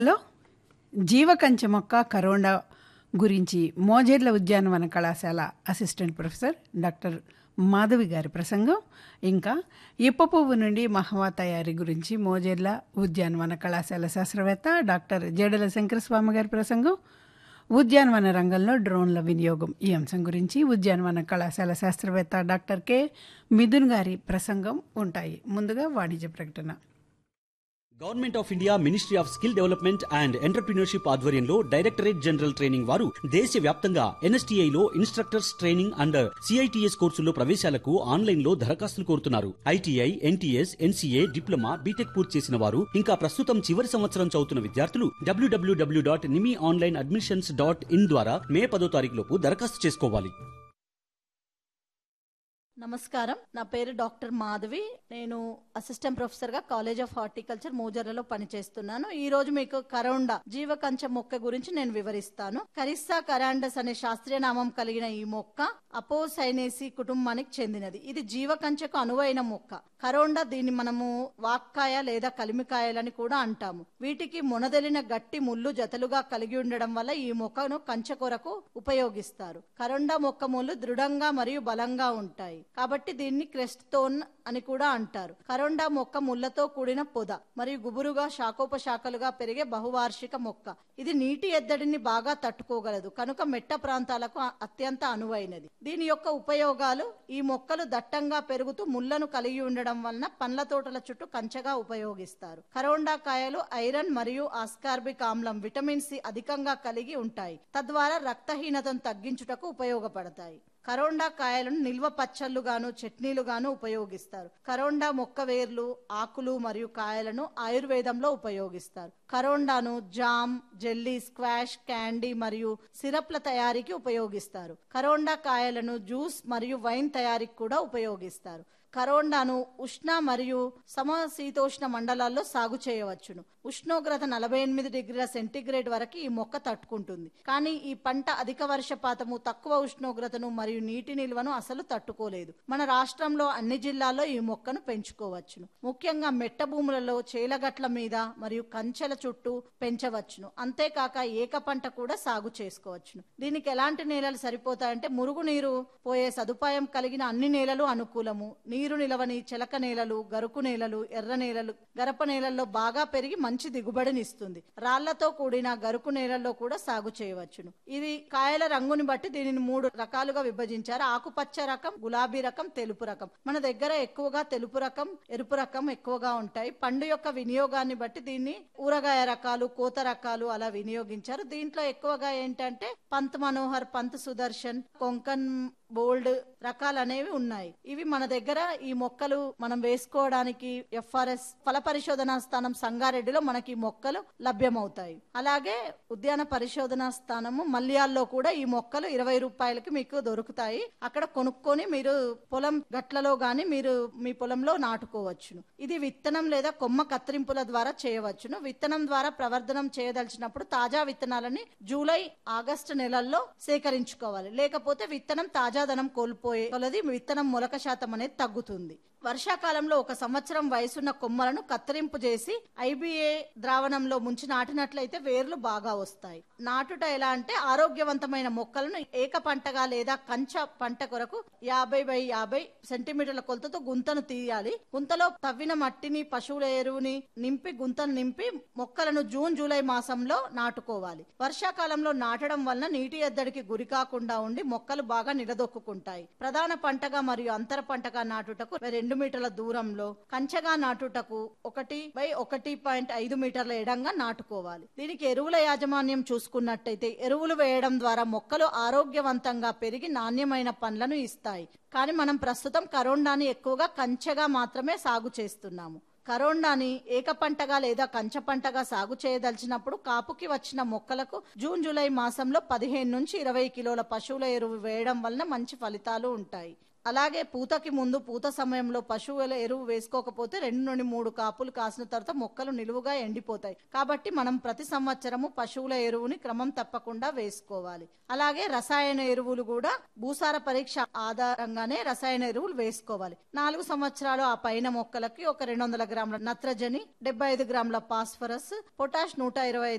లో జీవకంచె మొక్క కరోండా గురించి మోజేర్ల ఉద్యానవన కళాశాల అసిస్టెంట్ ప్రొఫెసర్ డాక్టర్ మాధవి గారి ప్రసంగం ఇంకా ఇప్ప పువ్వు నుండి మహవా తయారీ గురించి మోజేర్ల ఉద్యానవన కళాశాల శాస్త్రవేత్త డాక్టర్ జడల శంకరస్వామి గారి ప్రసంగం ఉద్యానవన రంగంలో డ్రోన్ల వినియోగం ఈ అంశం గురించి ఉద్యానవన కళాశాల శాస్త్రవేత్త డాక్టర్ కె మిథున్ గారి ప్రసంగం ఉంటాయి ముందుగా వాణిజ్య ప్రకటన government of India ministry of skill development and entrepreneurship ఆధ్వర్యంలో డైరెక్టరేట్ జనరల్ ట్రైనింగ్ వారు దేశవ్యాప్తంగా ఎన్ఎస్టీఐ లో ఇన్స్ట్రక్టర్స్ ట్రైనింగ్ అండ్ సిఐటిఎస్ కోర్సుల్లో ప్రవేశాలకు ఆన్లైన్ లో దరఖాస్తులు కోరుతున్నారు ITI NTS NCA diploma BTech పూర్తి చేసిన వారు ఇంకా ప్రస్తుతం చివరి సంవత్సరం చదువుతున్న విద్యార్థులు W W W dot NIMI online admissions dot in ద్వారా మే పదో తారీఖు లోపు దరఖాస్తు చేసుకోవాలి నమస్కారం నా పేరు డాక్టర్ మాధవి నేను అసిస్టెంట్ ప్రొఫెసర్ గా కాలేజ్ ఆఫ్ హార్టికల్చర్ మూజర్లలో పనిచేస్తున్నాను ఈ రోజు మీకు కరోండా జీవకంచ మొక్క గురించి నేను వివరిస్తాను కరిస్సా కరాండస్ అనే శాస్త్రీయ నామం కలిగిన ఈ మొక్క అపోసైనేసి కుటుంబానికి చెందినది ఇది జీవకంచకు అనువైన మొక్క కరోండా దీన్ని మనము వాక్కాయ లేదా కలిమికాయలని కూడా అంటాము వీటికి మొనదెలిన గట్టి ముళ్ళు జతలుగా కలిగి ఉండడం వల్ల ఈ మొక్కను కంచె కొరకు ఉపయోగిస్తారు కరోండా మొక్క ముళ్ళు దృఢంగా మరియు బలంగా ఉంటాయి కాబట్టి దీన్ని క్రెస్టోన్ అని కూడా అంటారు కరోండా మొక్క ముళ్ళతో కూడిన పొద మరియు గుబురుగా శాఖోపశాఖలుగా పెరిగే బహువార్షిక మొక్క ఇది నీటి ఎద్దడిని బాగా తట్టుకోగలదు కనుక మెట్ట ప్రాంతాలకు అ- అత్యంత అనువైనది దీని యొక్క ఉపయోగాలు ఈ మొక్కలు దట్టంగా పెరుగుతూ ముళ్లను కలిగి ఉండడం వలన పండ్ల తోటల చుట్టూ కంచగా ఉపయోగిస్తారు కరోండా కాయలు ఐరన్ మరియు ఆస్కార్బిక్ ఆమ్లం విటమిన్ సి అధికంగా కలిగి ఉంటాయి తద్వారా రక్తహీనతను తగ్గించుటకు ఉపయోగపడతాయి కరోండా కాయలను నిల్వ పచ్చళ్ళుగాను చట్నీలుగాను ఉపయోగిస్తారు కరోండా మొక్క వేర్లు ఆకులు మరియు కాయలను ఆయుర్వేదంలో ఉపయోగిస్తారు కరోండాను జామ్ జెల్లీ స్క్వాష్ క్యాండీ మరియు సిరప్ల తయారీకి ఉపయోగిస్తారు కరోండా కాయలను జ్యూస్ మరియు వైన్ తయారీకి కూడా ఉపయోగిస్తారు కరోండాను ఉష్ణ మరియు సమశీతోష్ణ మండలాల్లో సాగు చేయవచ్చును ఉష్ణోగ్రత నలభై ఎనిమిది డిగ్రీల సెంటీగ్రేడ్ వరకు ఈ మొక్క తట్టుకుంటుంది కానీ ఈ పంట అధిక వర్షపాతము తక్కువ ఉష్ణోగ్రతను మరియు నీటి నిల్వను అసలు తట్టుకోలేదు మన రాష్ట్రంలో అన్ని జిల్లాల్లో ఈ మొక్కను పెంచుకోవచ్చును ముఖ్యంగా మెట్ట భూములలో చేలగట్ల మీద మరియు కంచెల చుట్టూ పెంచవచ్చును అంతేకాక ఏక పంట కూడా సాగు చేసుకోవచ్చును దీనికి ఎలాంటి నేలలు సరిపోతాయంటే మురుగు నీరు పోయే సదుపాయం కలిగిన అన్ని నేలలు అనుకూలము నీరు నిలవని చెలక నేలలు గరుకు నేలలు ఎర్ర నేలలు గరప నేలల్లో బాగా పెరిగి మంచి దిగుబడినిస్తుంది రాళ్లతో కూడిన గరుకు నేలల్లో కూడా సాగు చేయవచ్చును ఇది కాయల రంగుని బట్టి దీనిని మూడు రకాలుగా విభజించారు ఆకుపచ్చ రకం గులాబీ రకం తెలుపు రకం మన దగ్గర ఎక్కువగా తెలుపు రకం ఎరుపు రకం ఎక్కువగా ఉంటాయి పండు యొక్క వినియోగాన్ని బట్టి దీన్ని ఊరగాయ రకాలు కోత రకాలు అలా వినియోగించారు దీంట్లో ఎక్కువగా ఏంటంటే పంత్ మనోహర్ పంత్ సుదర్శన్ కొంకన్ బోల్డ్ రకాలు అనేవి ఉన్నాయి ఇవి మన దగ్గర ఈ మొక్కలు మనం వేసుకోవడానికి ఎఫ్ఆర్ఎస్ ఫల పరిశోధనా స్థానం సంగారెడ్డిలో మనకి ఈ మొక్కలు లభ్యమవుతాయి అలాగే ఉద్యాన పరిశోధనా స్థానము మల్యాల్లో కూడా ఈ మొక్కలు ఇరవై రూపాయలకి మీకు దొరుకుతాయి అక్కడ కొనుక్కొని మీరు పొలం గట్లలో గాని మీరు మీ పొలంలో నాటుకోవచ్చును ఇది విత్తనం లేదా కొమ్మ కత్తిరింపుల ద్వారా చేయవచ్చును విత్తనం ద్వారా ప్రవర్ధనం చేయదలిచినప్పుడు తాజా విత్తనాలని జూలై ఆగస్టు నెలల్లో సేకరించుకోవాలి లేకపోతే విత్తనం తాజాదనం కోల్పోయే కొలది విత్తనం మొలక శాతం అనేది తగ్గుతుంది వర్షాకాలంలో ఒక సంవత్సరం వయసున్న కొమ్మలను కత్తిరింపు చేసి ఐబిఏ ద్రావణంలో ముంచి నాటినట్లయితే వేర్లు బాగా వస్తాయి నాటుట ఎలా అంటే ఆరోగ్యవంతమైన మొక్కలను ఏక పంటగా లేదా కంచ పంట కొరకు యాభై బై యాభై సెంటీమీటర్ల కొలతతో గుంతను తీయాలి గుంతలో తవ్విన మట్టిని పశువుల ఎరువుని నింపి గుంతను నింపి మొక్కలను జూన్ జూలై మాసంలో నాటుకోవాలి వర్షాకాలంలో నాటడం వలన నీటి ఎద్దడికి గురి కాకుండా ఉండి మొక్కలు బాగా నిలదొక్కుంటాయి ప్రధాన పంటగా మరియు అంతర పంటగా నాటుటకు రెండు మీటర్ల దూరంలో కంచగా నాటుటకు ఒకటి బై ఒకటి పాయింట్ ఐదు మీటర్ల ఎడంగా నాటుకోవాలి దీనికి ఎరువుల యాజమాన్యం చూసుకున్నట్టయితే ఎరువులు వేయడం ద్వారా మొక్కలు ఆరోగ్యవంతంగా పెరిగి నాణ్యమైన పండ్లను ఇస్తాయి కానీ మనం ప్రస్తుతం కరోండాని ఎక్కువగా కంచెగా మాత్రమే సాగు చేస్తున్నాము కరోండాని ఏక పంటగా లేదా కంచ పంటగా సాగు చేయదలిచినప్పుడు కాపుకి వచ్చిన మొక్కలకు జూన్ జూలై మాసంలో పదిహేను నుంచి ఇరవై కిలోల పశువుల ఎరువు వేయడం వలన మంచి ఫలితాలు ఉంటాయి అలాగే పూతకి ముందు పూత సమయంలో పశువుల ఎరువు వేసుకోకపోతే రెండు నుండి మూడు కాపులు కాసిన తర్వాత మొక్కలు నిలువుగా ఎండిపోతాయి కాబట్టి మనం ప్రతి సంవత్సరము పశువుల ఎరువుని క్రమం తప్పకుండా వేసుకోవాలి అలాగే రసాయన ఎరువులు కూడా భూసార పరీక్ష ఆధారంగానే రసాయన ఎరువులు వేసుకోవాలి నాలుగు సంవత్సరాలు ఆ పైన మొక్కలకి ఒక రెండు వందల గ్రాముల నత్రజని డెబ్బై ఐదు గ్రాముల ఫాస్ఫరస్ పొటాష్ నూట ఇరవై